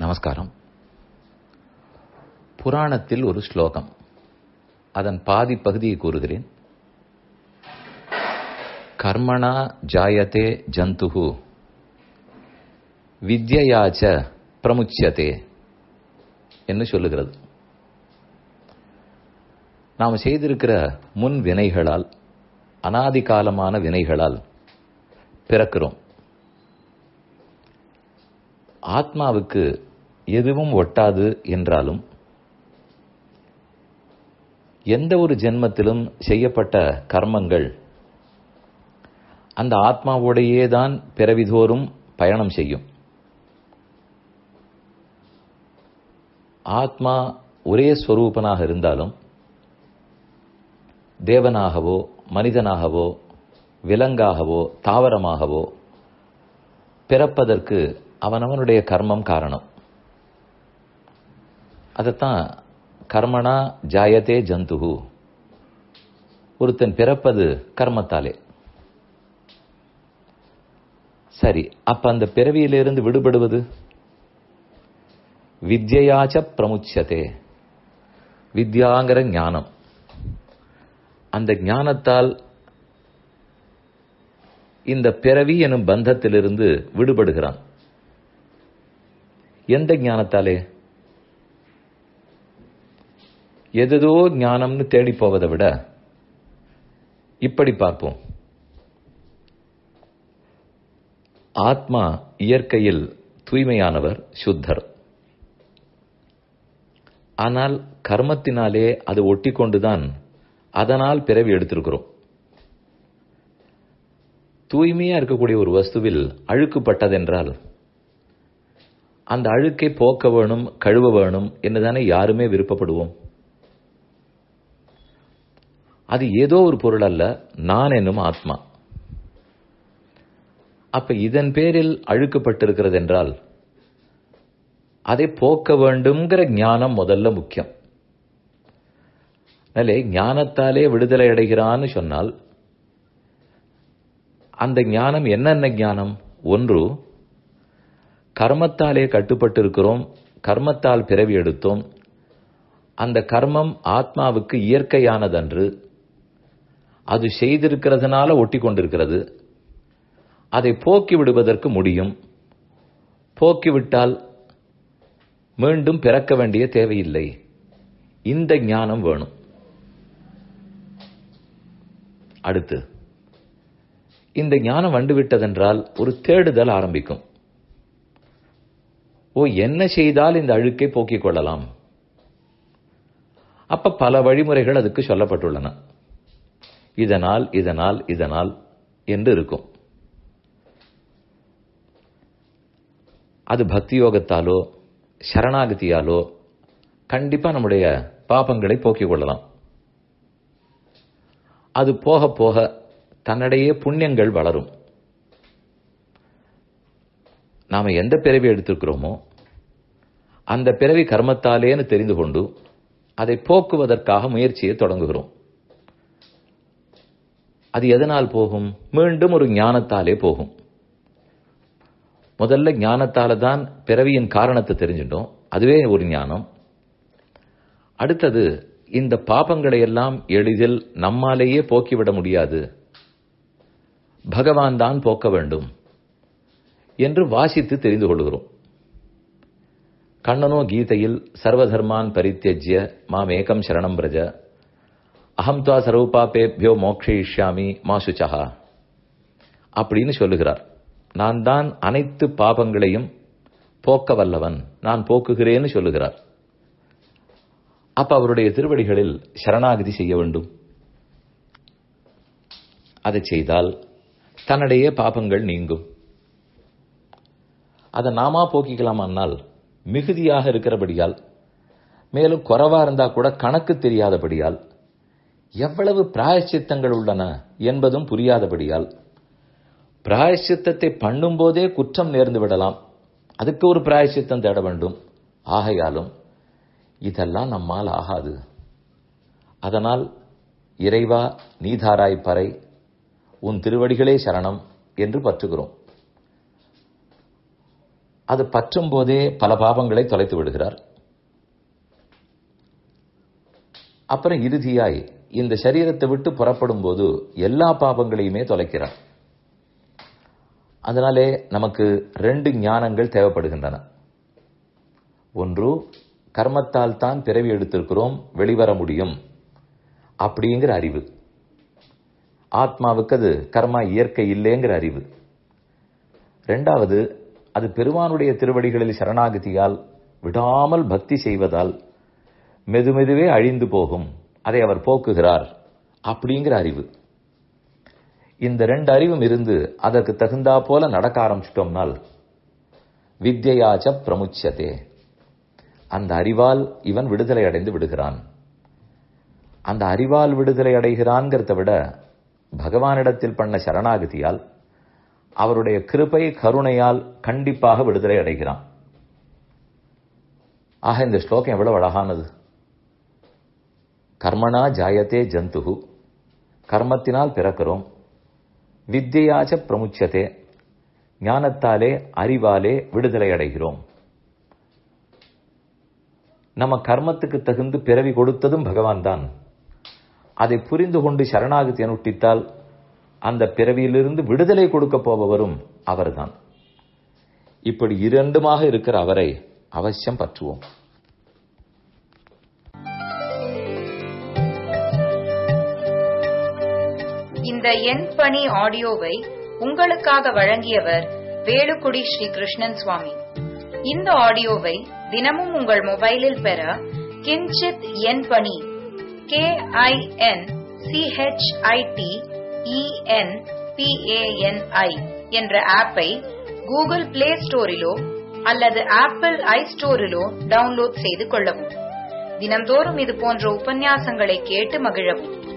நமஸ்காரம் புராணத்தில் ஒரு ஸ்லோகம் அதன் பாதி பகுதியை கூறுகிறேன் கர்மணா ஜாயதே ஜந்துகு வித்யாச்ச பிரமுச்சியதே என்று சொல்லுகிறது நாம் செய்திருக்கிற முன் வினைகளால் அனாதி காலமான வினைகளால் பிறக்கிறோம் ஆத்மாவுக்கு எதுவும் ஒட்டாது என்றாலும் எந்த ஒரு ஜென்மத்திலும் செய்யப்பட்ட கர்மங்கள் அந்த ஆத்மாவோடையே தான் பிறவிதோறும் பயணம் செய்யும் ஆத்மா ஒரே ஸ்வரூபனாக இருந்தாலும் தேவனாகவோ மனிதனாகவோ விலங்காகவோ தாவரமாகவோ பிறப்பதற்கு அவனவனுடைய கர்மம் காரணம் அதைத்தான் கர்மனா ஜாயதே ஜந்துகு ஒருத்தன் பிறப்பது கர்மத்தாலே சரி அப்ப அந்த பிறவியிலிருந்து விடுபடுவது வித்யாச்ச பிரமுச்சதே வித்யாங்கிற ஞானம் அந்த ஞானத்தால் இந்த பிறவி எனும் பந்தத்திலிருந்து விடுபடுகிறான் எந்த ஞானத்தாலே எதோ ஞானம்னு தேடி போவதை விட இப்படி பார்ப்போம் ஆத்மா இயற்கையில் தூய்மையானவர் சுத்தர் ஆனால் கர்மத்தினாலே அது ஒட்டி கொண்டுதான் அதனால் பிறவி எடுத்திருக்கிறோம் தூய்மையா இருக்கக்கூடிய ஒரு வஸ்துவில் அழுக்குப்பட்டதென்றால் அந்த அழுக்கை போக்க வேணும் கழுவ வேணும் என்னதானே யாருமே விருப்பப்படுவோம் அது ஏதோ ஒரு பொருள் அல்ல நான் என்னும் ஆத்மா அப்ப இதன் பேரில் அழுக்கப்பட்டிருக்கிறது என்றால் அதை போக்க வேண்டும்ங்கிற ஞானம் முதல்ல முக்கியம் அதனாலே ஞானத்தாலே விடுதலை அடைகிறான்னு சொன்னால் அந்த ஞானம் என்னென்ன ஞானம் ஒன்று கர்மத்தாலே கட்டுப்பட்டு இருக்கிறோம் கர்மத்தால் பிறவி எடுத்தோம் அந்த கர்மம் ஆத்மாவுக்கு இயற்கையானதன்று அது செய்திருக்கிறதுனால ஒட்டி கொண்டிருக்கிறது அதை போக்கி விடுவதற்கு முடியும் போக்கிவிட்டால் மீண்டும் பிறக்க வேண்டிய தேவையில்லை இந்த ஞானம் வேணும் அடுத்து இந்த ஞானம் வந்துவிட்டதென்றால் ஒரு தேடுதல் ஆரம்பிக்கும் ஓ என்ன செய்தால் இந்த அழுக்கை போக்கிக் கொள்ளலாம் அப்ப பல வழிமுறைகள் அதுக்கு சொல்லப்பட்டுள்ளன இதனால் இதனால் இதனால் என்று இருக்கும் அது பக்தி யோகத்தாலோ சரணாகதியாலோ கண்டிப்பா நம்முடைய பாபங்களை போக்கிக் கொள்ளலாம் அது போக போக தன்னிடையே புண்ணியங்கள் வளரும் நாம எந்த பிறவி எடுத்திருக்கிறோமோ அந்த பிறவி கர்மத்தாலேன்னு தெரிந்து கொண்டு அதை போக்குவதற்காக முயற்சியை தொடங்குகிறோம் அது எதனால் போகும் மீண்டும் ஒரு ஞானத்தாலே போகும் முதல்ல ஞானத்தால தான் பிறவியின் காரணத்தை தெரிஞ்சிட்டோம் அதுவே ஒரு ஞானம் அடுத்தது இந்த பாபங்களை எல்லாம் எளிதில் நம்மாலேயே போக்கிவிட முடியாது பகவான் தான் போக்க வேண்டும் என்று வாசித்து தெரிந்து கொள்கிறோம் கண்ணனோ கீதையில் சர்வதர்மான் பரித்தியஜ்ய மாம் ஏகம் சரணம் பிரஜ அகம் துவா சர்வபாபேபியோ மோக்ஷயிஷ்யாமி மாசுச்சகா அப்படின்னு சொல்லுகிறார் நான் தான் அனைத்து பாபங்களையும் போக்க வல்லவன் நான் போக்குகிறேன்னு சொல்லுகிறார் அப்ப அவருடைய திருவடிகளில் சரணாகதி செய்ய வேண்டும் அதை செய்தால் தன்னுடைய பாபங்கள் நீங்கும் அதை நாமா போக்கிக்கலாமானால் மிகுதியாக இருக்கிறபடியால் மேலும் குறைவா இருந்தா கூட கணக்கு தெரியாதபடியால் எவ்வளவு பிராயச்சித்தங்கள் உள்ளன என்பதும் புரியாதபடியால் பிராயச்சித்தத்தை பண்ணும்போதே குற்றம் நேர்ந்து விடலாம் அதுக்கு ஒரு பிராயச்சித்தம் தேட வேண்டும் ஆகையாலும் இதெல்லாம் நம்மால் ஆகாது அதனால் இறைவா நீதாராய் பறை உன் திருவடிகளே சரணம் என்று பற்றுகிறோம் அது பற்றும் போதே பல பாவங்களை தொலைத்து விடுகிறார் அப்புறம் இறுதியாய் இந்த சரீரத்தை விட்டு புறப்படும் போது எல்லா பாவங்களையுமே தொலைக்கிறார் அதனாலே நமக்கு ரெண்டு ஞானங்கள் தேவைப்படுகின்றன ஒன்று கர்மத்தால் தான் பிறவி எடுத்திருக்கிறோம் வெளிவர முடியும் அப்படிங்கிற அறிவு ஆத்மாவுக்கு அது கர்மா இயற்கை இல்லைங்கிற அறிவு ரெண்டாவது அது பெருமானுடைய திருவடிகளில் சரணாகதியால் விடாமல் பக்தி செய்வதால் மெதுமெதுவே அழிந்து போகும் அதை அவர் போக்குகிறார் அப்படிங்கிற அறிவு இந்த ரெண்டு அறிவும் இருந்து அதற்கு தகுந்தா போல நடக்க ஆரம்பிச்சிட்டோம்னால் வித்யாச்ச பிரமுச்சதே அந்த அறிவால் இவன் விடுதலை அடைந்து விடுகிறான் அந்த அறிவால் விடுதலை அடைகிறான்கிறத விட பகவானிடத்தில் பண்ண சரணாகதியால் அவருடைய கிருபை கருணையால் கண்டிப்பாக விடுதலை அடைகிறான் ஆக இந்த ஸ்லோகம் எவ்வளவு அழகானது கர்மனா ஜாயத்தே ஜந்துகு கர்மத்தினால் பிறக்கிறோம் வித்யாச்ச பிரமுச்சதே ஞானத்தாலே அறிவாலே விடுதலை அடைகிறோம் நம்ம கர்மத்துக்கு தகுந்து பிறவி கொடுத்ததும் பகவான் தான் அதை புரிந்து கொண்டு சரணாகதி அனுஷ்டித்தால் அந்த பிறவியிலிருந்து விடுதலை கொடுக்க போபவரும் அவர்தான் இப்படி இரண்டுமாக இருக்கிற அவரை அவசியம் பற்றுவோம் இந்த எண் பணி ஆடியோவை உங்களுக்காக வழங்கியவர் வேலுக்குடி ஸ்ரீ கிருஷ்ணன் சுவாமி இந்த ஆடியோவை தினமும் உங்கள் மொபைலில் பெற கிஞ்சித் எண் பணி கே ஐ என் சிஹெச்ஐடி இஎன் பிஏஎன்ஐ என்ற ஆப்பை கூகுள் பிளே ஸ்டோரிலோ அல்லது ஆப்பிள் ஐ ஸ்டோரிலோ டவுன்லோட் செய்து கொள்ளவும் தினம்தோறும் இது போன்ற உபன்யாசங்களை கேட்டு மகிழவும்